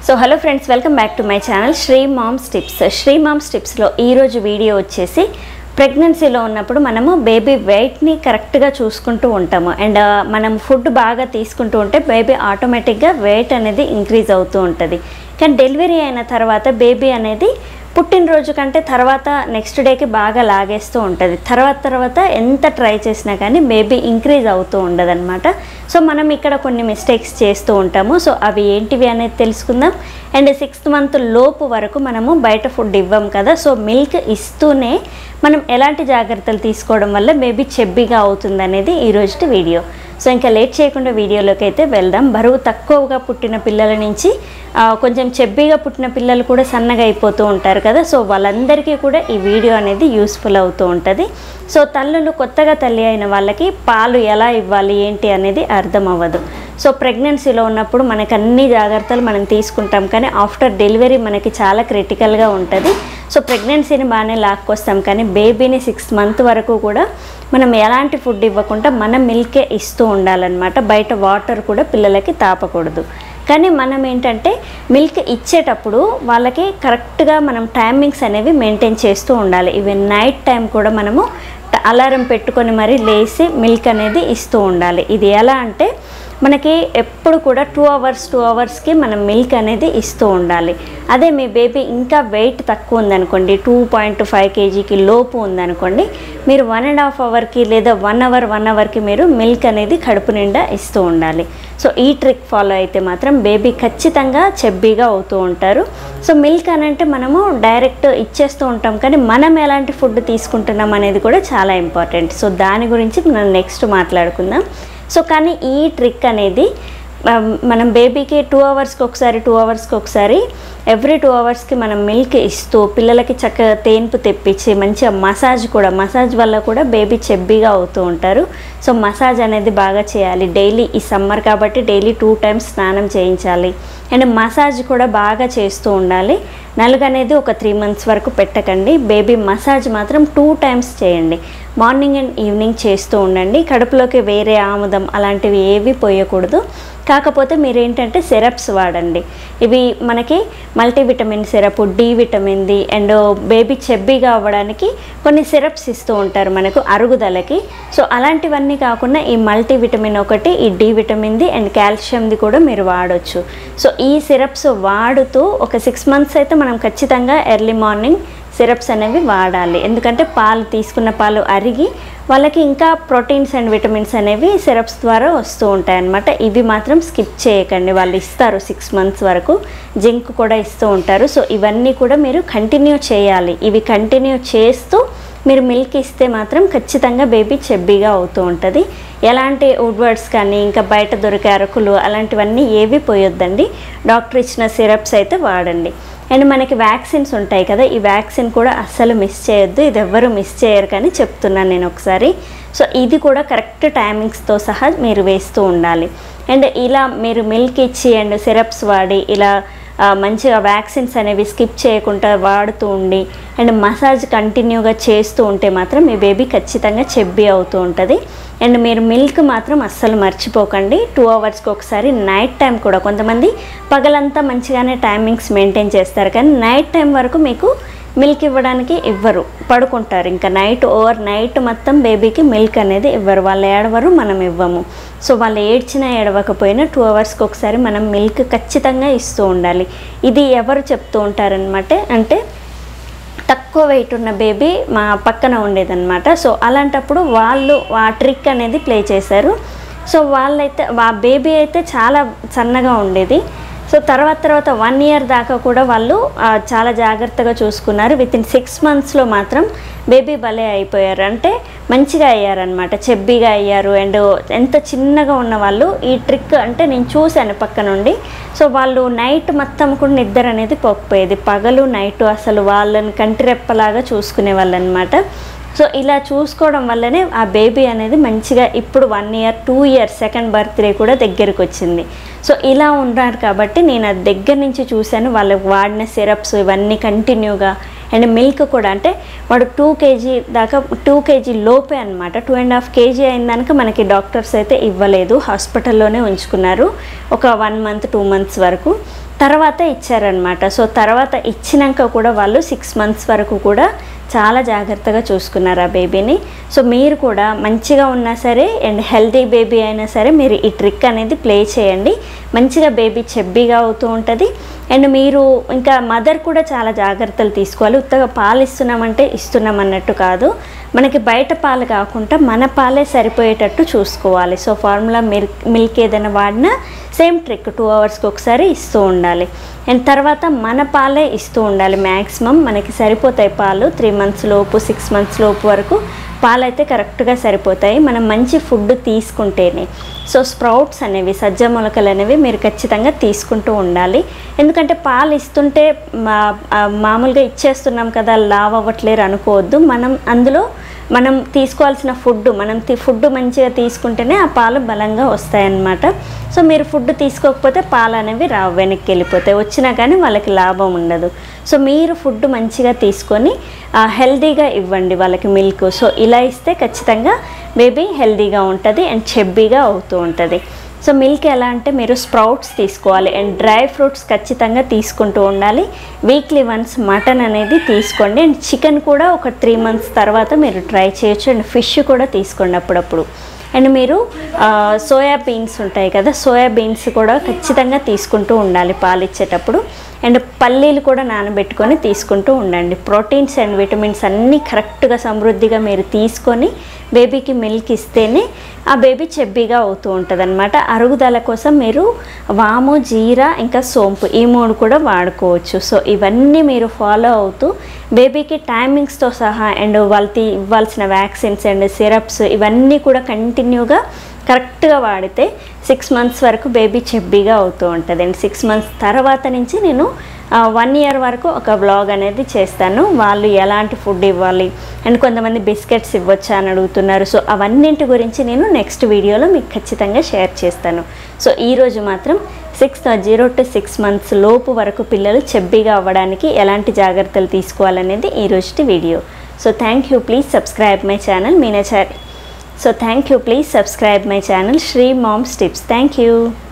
so hello friends welcome back to my channel Sri moms tips Sri moms టిప్స్లో ఈరోజు video వచ్చేసి ప్రెగ్నెన్సీలో ఉన్నప్పుడు మనము బేబీ వెయిట్ని కరెక్ట్గా చూసుకుంటూ ఉంటాము అండ్ మనం ఫుడ్ బాగా తీసుకుంటూ ఉంటే బేబీ ఆటోమేటిక్గా వెయిట్ అనేది ఇంక్రీజ్ అవుతూ ఉంటుంది కానీ డెలివరీ అయిన తర్వాత బేబీ అనేది పుట్టినరోజు కంటే తర్వాత నెక్స్ట్ డేకి బాగా లాగేస్తూ ఉంటుంది తర్వాత తర్వాత ఎంత ట్రై చేసినా కానీ బేబీ ఇంక్రీజ్ అవుతూ ఉండదన్నమాట సో మనం ఇక్కడ కొన్ని మిస్టేక్స్ చేస్తూ ఉంటాము సో అవి ఏంటివి అనేది తెలుసుకుందాం అండ్ సిక్స్త్ మంత్ లోపు వరకు మనము బయట ఫుడ్ ఇవ్వం కదా సో మిల్క్ ఇస్తూనే మనం ఎలాంటి జాగ్రత్తలు తీసుకోవడం వల్ల బేబీ చెబ్బిగా అవుతుంది అనేది ఈరోజు వీడియో సో ఇంకా లేట్ చేయకుండా వీడియోలోకి అయితే వెళ్దాం బరువు తక్కువగా పుట్టిన పిల్లల నుంచి ఆ, కొంచెం చెబ్బిగా పుట్టిన పిల్లలు కూడా సన్నగా అయిపోతూ ఉంటారు కదా సో వాళ్ళందరికీ కూడా ఈ వీడియో అనేది యూస్ఫుల్ అవుతూ ఉంటుంది సో తల్లులు కొత్తగా తల్లి అయిన వాళ్ళకి పాలు ఎలా ఇవ్వాలి ఏంటి అనేది అర్థం అవ్వదు సో ప్రెగ్నెన్సీలో ఉన్నప్పుడు మనకి అన్ని జాగ్రత్తలు మనం తీసుకుంటాం కానీ ఆఫ్టర్ డెలివరీ మనకి చాలా క్రిటికల్గా ఉంటుంది సో ప్రెగ్నెన్సీని బాగానే లాక్కొస్తాం కానీ బేబీని సిక్స్త్ మంత్ వరకు కూడా మనం ఎలాంటి ఫుడ్ ఇవ్వకుండా మనం మిల్కే ఇస్తూ ఉండాలన్నమాట బయట వాటర్ కూడా పిల్లలకి తాపకూడదు కానీ మనం ఏంటంటే మిల్క్ ఇచ్చేటప్పుడు వాళ్ళకి కరెక్ట్గా మనం టైమింగ్స్ అనేవి మెయింటైన్ చేస్తూ ఉండాలి ఈవెన్ నైట్ టైం కూడా మనము అలారం పెట్టుకొని మరీ లేచి మిల్క్ అనేది ఇస్తూ ఉండాలి ఇది ఎలా అంటే మనకి ఎప్పుడు కూడా టూ అవర్స్ టూ అవర్స్కి మనం మిల్క్ అనేది ఇస్తూ ఉండాలి అదే మీ బేబీ ఇంకా వెయిట్ తక్కువ ఉందనుకోండి టూ పాయింట్ ఫైవ్ కేజీకి లోపు ఉందనుకోండి మీరు వన్ అండ్ హాఫ్ అవర్కి లేదా వన్ అవర్ వన్ అవర్కి మీరు మిల్క్ అనేది కడుపు నిండా ఇస్తూ ఉండాలి సో ఈ ట్రిక్ ఫాలో అయితే మాత్రం బేబీ ఖచ్చితంగా చెబ్బీగా అవుతూ ఉంటారు సో మిల్క్ అని అంటే మనము డైరెక్ట్ ఇచ్చేస్తూ ఉంటాం కానీ మనం ఎలాంటి ఫుడ్ తీసుకుంటున్నాం అనేది కూడా చాలా ఇంపార్టెంట్ సో దాని గురించి మనం నెక్స్ట్ మాట్లాడుకుందాం సో కానీ ఈ ట్రిక్ అనేది ఆ, మనం బేబీకి టూ అవర్స్కి ఒకసారి టూ అవర్స్కి ఒకసారి ఎవ్రీ టూ అవర్స్కి మనం మిల్క్ ఇస్తూ పిల్లలకి చక్కగా తేన్పు తెప్పించి మంచిగా మసాజ్ కూడా మసాజ్ వల్ల కూడా బేబీ చెబ్బీగా అవుతూ ఉంటారు సో మసాజ్ అనేది బాగా చేయాలి డైలీ ఈ సమ్మర్ కాబట్టి డైలీ టూ టైమ్స్ స్నానం చేయించాలి అండ్ మసాజ్ కూడా బాగా చేస్తూ ఉండాలి నలుగు అనేది ఒక త్రీ మంత్స్ వరకు పెట్టకండి బేబీ మసాజ్ మాత్రం టూ టైమ్స్ చేయండి మార్నింగ్ అండ్ ఈవినింగ్ చేస్తూ ఉండండి కడుపులోకి వేరే ఆముదం అలాంటివి ఏవి పోయకూడదు కాకపోతే మీరు ఏంటంటే సిరప్స్ వాడండి ఇవి మనకి మల్టీవిటమిన్ సిరప్ డి విటమిన్ది అండ్ బేబీ చెబ్బీగా అవ్వడానికి కొన్ని సిరప్స్ ఇస్తూ ఉంటారు మనకు అరుగుదలకి సో అలాంటివన్నీ కాకుండా ఈ మల్టీవిటమిన్ ఒకటి ఈ డి విటమిన్ది అండ్ కాల్షియంది కూడా మీరు వాడొచ్చు సో ఈ సిరప్స్ వాడుతూ ఒక సిక్స్ మంత్స్ అయితే మనం ఖచ్చితంగా ఎర్లీ మార్నింగ్ సిరప్స్ అనేవి వాడాలి ఎందుకంటే పాలు తీసుకున్న పాలు అరిగి వాళ్ళకి ఇంకా ప్రోటీన్స్ అండ్ విటమిన్స్ అనేవి సిరప్స్ ద్వారా వస్తూ ఉంటాయి అన్నమాట ఇవి మాత్రం స్కిప్ చేయకండి వాళ్ళు ఇస్తారు సిక్స్ మంత్స్ వరకు జింక్ కూడా ఇస్తూ ఉంటారు సో ఇవన్నీ కూడా మీరు కంటిన్యూ చేయాలి ఇవి కంటిన్యూ చేస్తూ మీరు మిల్క్ ఇస్తే మాత్రం ఖచ్చితంగా బేబీ చెబ్బీగా అవుతూ ఉంటుంది ఎలాంటి వుడ్వర్డ్స్ కానీ ఇంకా బయట దొరికే అరకులు అలాంటివన్నీ ఏవి పోయొద్దండి డాక్టర్ ఇచ్చిన సిరప్స్ అయితే వాడండి అండ్ మనకి వ్యాక్సిన్స్ ఉంటాయి కదా ఈ వ్యాక్సిన్ కూడా అస్సలు మిస్ చేయొద్దు ఇది ఎవ్వరు మిస్ చేయరు కానీ చెప్తున్నాను నేను ఒకసారి సో ఇది కూడా కరెక్ట్ టైమింగ్స్తో సహా మీరు వేస్తూ ఉండాలి అండ్ ఇలా మీరు మిల్క్ ఇచ్చి అండ్ సిరప్స్ వాడి ఇలా ఆ, మంచిగా వ్యాక్సిన్స్ అనేవి స్కిప్ చేయకుండా వాడుతూ ఉండి అండ్ మసాజ్ కంటిన్యూగా చేస్తూ ఉంటే మాత్రం మీ బేబీ ఖచ్చితంగా చెబ్బి అవుతూ ఉంటుంది అండ్ మీరు మిల్క్ మాత్రం అస్సలు మర్చిపోకండి టూ అవర్స్కి ఒకసారి నైట్ టైం కూడా కొంతమంది పగలంతా మంచిగానే టైమింగ్స్ మెయింటైన్ చేస్తారు కానీ నైట్ టైం వరకు మీకు మిల్క్ ఇవ్వడానికి ఇవ్వరు పడుకుంటారు ఇంకా నైట్ ఓవర్ నైట్ మొత్తం బేబీకి మిల్క్ అనేది ఇవ్వరు వాళ్ళు ఏడవరు మనం ఇవ్వము సో వాళ్ళు ఏడ్చినా ఏడవకపోయినా టూ అవర్స్కి ఒకసారి మనం మిల్క్ ఖచ్చితంగా ఇస్తూ ఉండాలి ఇది ఎవరు చెప్తూ ఉంటారనమాట అంటే తక్కువ వెయిట్ ఉన్న బేబీ మా పక్కన ఉండేదన్నమాట సో అలాంటప్పుడు వాళ్ళు ఆ ట్రిక్ అనేది ప్లే చేశారు సో వాళ్ళైతే ఆ బేబీ అయితే చాలా సన్నగా ఉండేది సో తర్వాత తర్వాత వన్ ఇయర్ దాకా కూడా వాళ్ళు ఆ, చాలా జాగ్రత్తగా చూసుకున్నారు విత్ ఇన్ సిక్స్ మంత్స్లో మాత్రం బేబీ భలే అయిపోయారు అంటే మంచిగా అయ్యారనమాట చెబ్బీగా అయ్యారు అండ్ ఎంత చిన్నగా ఉన్న వాళ్ళు ఈ ట్రిక్ అంటే నేను చూశాను పక్క నుండి సో వాళ్ళు నైట్ మొత్తం కూడా నిద్ర అనేది పోకపోయేది పగలు నైట్ అసలు వాళ్ళని కంటి రెప్పలాగా చూసుకునే వాళ్ళు అనమాట సో ఇలా చూసుకోవడం వల్లనే ఆ బేబీ అనేది మంచిగా ఇప్పుడు one year two years second birthday కూడా దగ్గరికి వచ్చింది సో ఇలా ఉన్నారు కాబట్టి నేను అది దగ్గర నుంచి చూశాను వాళ్ళకి వాడిన సిరప్స్ ఇవన్నీ కంటిన్యూగా అండ్ మిల్క్ కూడా అంటే వాడు టూ కేజీ దాకా టూ కేజీ లోపే అనమాట టూ అండ్ హాఫ్ కేజీ అయిందాక మనకి డాక్టర్స్ అయితే ఇవ్వలేదు హాస్పిటల్లోనే ఉంచుకున్నారు ఒక వన్ మంత్ టూ మంత్స్ వరకు తర్వాత ఇచ్చారనమాట సో తర్వాత ఇచ్చినాక కూడా వాళ్ళు సిక్స్ మంత్స్ వరకు కూడా చాలా జాగ్రత్తగా చూసుకున్నారు ఆ బేబీని సో మీరు కూడా మంచిగా ఉన్నా సరే అండ్ హెల్తీ బేబీ అయినా సరే మీరు ఈ ట్రిక్ అనేది ప్లే చేయండి మంచిగా బేబీ చెబ్బీగా అవుతూ ఉంటుంది అండ్ మీరు ఇంకా మదర్ కూడా చాలా జాగ్రత్తలు తీసుకోవాలి ఉత్తగా పాలు ఇస్తున్నామంటే ఇస్తున్నాం అన్నట్టు కాదు మనకి బయట పాలు కాకుండా మన పాలే సరిపోయేటట్టు చూసుకోవాలి సో ఫార్ములా మిల్క్ మిల్క్ ఏదైనా వాడినా సేమ్ ట్రిక్ టూ అవర్స్కి ఒకసారి ఇస్తూ ఉండాలి అండ్ తర్వాత మన పాలే ఇస్తూ ఉండాలి మ్యాక్సిమం మనకి సరిపోతాయి పాలు త్రీ మంత్స్ లోపు సిక్స్ మంత్స్ లోపు వరకు పాలు అయితే కరెక్ట్గా సరిపోతాయి మనం మంచి ఫుడ్ తీసుకుంటేనే సో స్ప్రౌట్స్ అనేవి సజ్జ మొలకలు అనేవి మీరు ఖచ్చితంగా తీసుకుంటూ ఉండాలి ఎందుకంటే పాలు ఇస్తుంటే మా ఆ, మామూలుగా ఇచ్చేస్తున్నాం కదా లావ్ అవ్వట్లేరు అనుకోవద్దు మనం అందులో మనం తీసుకోవాల్సిన ఫుడ్ మనం తి- ఫుడ్ మంచిగా తీసుకుంటేనే ఆ పాలు బలంగా వస్తాయన్నమాట సో మీరు ఫుడ్ తీసుకోకపోతే పాలు అనేవి రావు వెనక్కి వెళ్ళిపోతాయి వచ్చినా కానీ వాళ్ళకి లాభం ఉండదు సో మీరు ఫుడ్ మంచిగా తీసుకొని ఆ, హెల్తీగా ఇవ్వండి వాళ్ళకి మిల్క్ సో ఇలా ఇస్తే ఖచ్చితంగా బేబీ హెల్తీగా ఉంటుంది అండ్ చెబ్బీగా అవుతూ ఉంటుంది సో మిల్క్ ఎలా అంటే మీరు స్ప్రౌట్స్ తీసుకోవాలి అండ్ డ్రై ఫ్రూట్స్ ఖచ్చితంగా తీసుకుంటూ ఉండాలి వీక్లీ వన్స్ మటన్ అనేది తీసుకోండి అండ్ చికెన్ కూడా ఒక త్రీ మంత్స్ తర్వాత మీరు ట్రై చేయొచ్చు అండ్ ఫిష్ కూడా తీసుకోండి అప్పుడప్పుడు అండ్ మీరు ఆ, సోయా బీన్స్ ఉంటాయి కదా సోయా బీన్స్ కూడా ఖచ్చితంగా తీసుకుంటూ ఉండాలి పాలు ఇచ్చేటప్పుడు అండ్ పల్లీలు కూడా నానబెట్టుకొని తీసుకుంటూ ఉండండి ప్రోటీన్స్ అండ్ విటమిన్స్ అన్నీ కరెక్ట్గా సమృద్ధిగా మీరు తీసుకొని బేబీకి మిల్క్ ఇస్తేనే ఆ బేబీ చెబ్బీగా అవుతూ ఉంటుంది అనమాట అరుగుదల కోసం మీరు వాము జీరా ఇంకా సోంపు ఈ మూడు కూడా వాడుకోవచ్చు సో ఇవన్నీ మీరు ఫాలో అవుతూ బేబీకి టైమింగ్స్తో సహా అండ్ వాళ్ళకి ఇవ్వాల్సిన వ్యాక్సిన్స్ అండ్ సిరప్స్ ఇవన్నీ కూడా కంటిన్యూగా కరెక్ట్గా వాడితే సిక్స్ మంత్స్ వరకు బేబీ చెబ్బీగా అవుతూ ఉంటుంది అండ్ సిక్స్ మంత్స్ తర్వాత నుంచి నేను వన్ ఇయర్ వరకు ఒక వ్లాగ్ అనేది చేస్తాను వాళ్ళు ఎలాంటి ఫుడ్ ఇవ్వాలి అండ్ కొంతమంది బిస్కెట్స్ ఇవ్వచ్చా అని అడుగుతున్నారు సో అవన్నింటి గురించి నేను నెక్స్ట్ వీడియోలో మీకు ఖచ్చితంగా షేర్ చేస్తాను సో ఈరోజు మాత్రం six zero to six months లోపు వరకు పిల్లలు చెబ్బీగా అవ్వడానికి ఎలాంటి జాగ్రత్తలు తీసుకోవాలనేది ఈ రోజుటి video so thank you please subscribe my channel Meenachari so thank you please subscribe my channel Sri moms tips thank you